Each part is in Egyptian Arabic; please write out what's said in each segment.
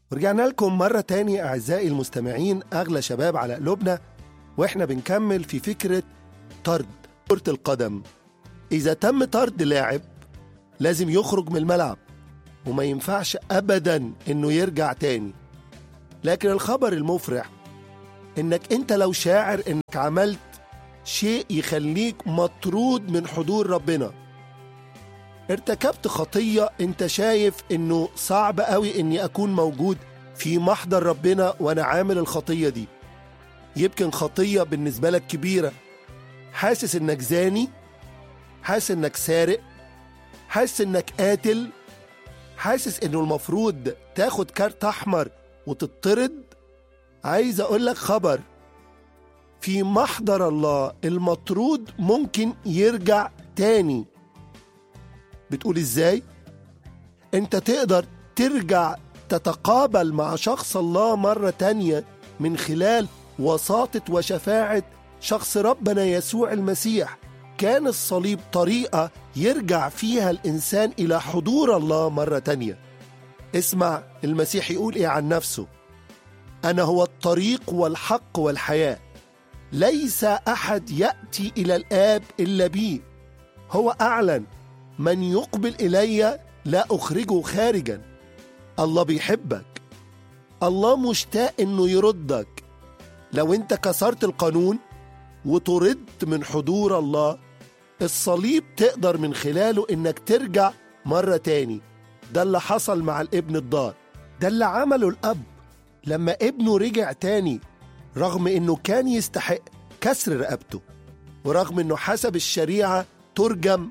ورجعنا لكم مرة تاني أعزائي المستمعين أغلى شباب على قلوبنا وإحنا بنكمل في فكرة طرد كرة القدم إذا تم طرد لاعب لازم يخرج من الملعب وما ينفعش أبدا إنه يرجع تاني لكن الخبر المفرح إنك أنت لو شاعر إنك عملت شيء يخليك مطرود من حضور ربنا ارتكبت خطية انت شايف انه صعب قوي اني اكون موجود في محضر ربنا وانا عامل الخطية دي يمكن خطية بالنسبة لك كبيرة حاسس انك زاني حاسس انك سارق حاسس انك قاتل حاسس انه المفروض تاخد كارت احمر وتطرد عايز اقول لك خبر في محضر الله المطرود ممكن يرجع تاني بتقول ازاي انت تقدر ترجع تتقابل مع شخص الله مرة تانية من خلال وساطة وشفاعة شخص ربنا يسوع المسيح كان الصليب طريقة يرجع فيها الإنسان إلى حضور الله مرة تانية اسمع المسيح يقول إيه عن نفسه أنا هو الطريق والحق والحياة ليس أحد يأتي إلى الآب إلا بي هو أعلن من يقبل إلي لا أخرجه خارجا الله بيحبك الله مشتاق إنه يردك لو أنت كسرت القانون وطردت من حضور الله الصليب تقدر من خلاله إنك ترجع مرة تاني ده اللي حصل مع الابن الضار ده اللي عمله الأب لما ابنه رجع تاني رغم إنه كان يستحق كسر رقبته ورغم إنه حسب الشريعة ترجم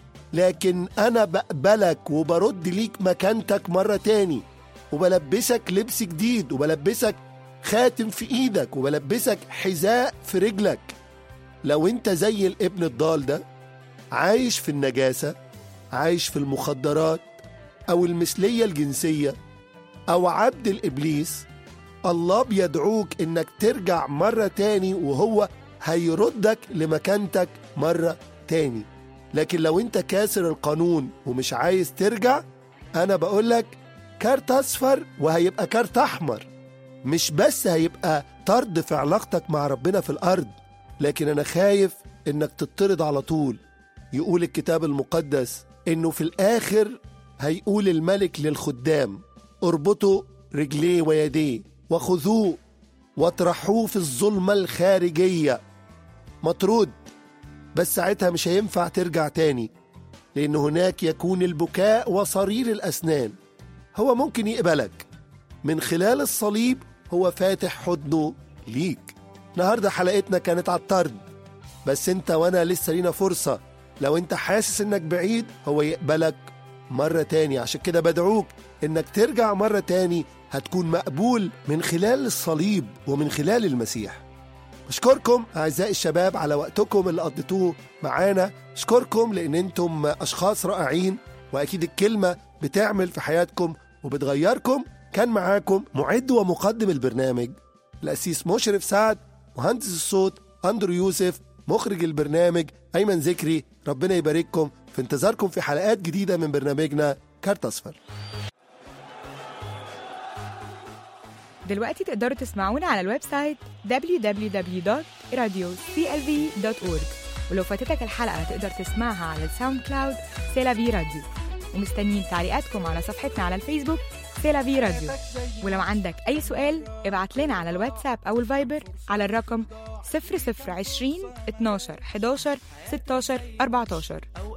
لكن أنا بقبلك وبرد ليك مكانتك مرة تاني وبلبسك لبس جديد وبلبسك خاتم في إيدك وبلبسك حذاء في رجلك لو أنت زي الابن الضال ده عايش في النجاسة عايش في المخدرات أو المثلية الجنسية أو عبد الإبليس الله بيدعوك إنك ترجع مرة تاني وهو هيردك لمكانتك مرة تاني لكن لو انت كاسر القانون ومش عايز ترجع انا بقولك كارت اصفر وهيبقى كارت احمر مش بس هيبقى طرد في علاقتك مع ربنا في الارض لكن انا خايف انك تطرد على طول يقول الكتاب المقدس انه في الاخر هيقول الملك للخدام اربطوا رجليه ويديه وخذوه واطرحوه في الظلمة الخارجية مطرود بس ساعتها مش هينفع ترجع تاني لأن هناك يكون البكاء وصرير الأسنان هو ممكن يقبلك من خلال الصليب هو فاتح حضنه ليك النهاردة حلقتنا كانت على الطرد بس انت وانا لسه لينا فرصة لو انت حاسس انك بعيد هو يقبلك مرة تاني عشان كده بدعوك انك ترجع مرة تاني هتكون مقبول من خلال الصليب ومن خلال المسيح أشكركم أعزائي الشباب على وقتكم اللي قضيتوه معانا أشكركم لأن أنتم أشخاص رائعين وأكيد الكلمة بتعمل في حياتكم وبتغيركم كان معاكم معد ومقدم البرنامج الأسيس مشرف سعد مهندس الصوت أندرو يوسف مخرج البرنامج أيمن ذكري ربنا يبارككم في انتظاركم في حلقات جديدة من برنامجنا كارت أصفر دلوقتي تقدروا تسمعونا على الويب سايت www.radioclv.org ولو فاتتك الحلقة تقدر تسمعها على الساوند كلاود سيلافي راديو ومستنيين تعليقاتكم على صفحتنا على الفيسبوك سيلافي راديو ولو عندك أي سؤال ابعت لنا على الواتساب أو الفايبر على الرقم 0020 12 11 16 14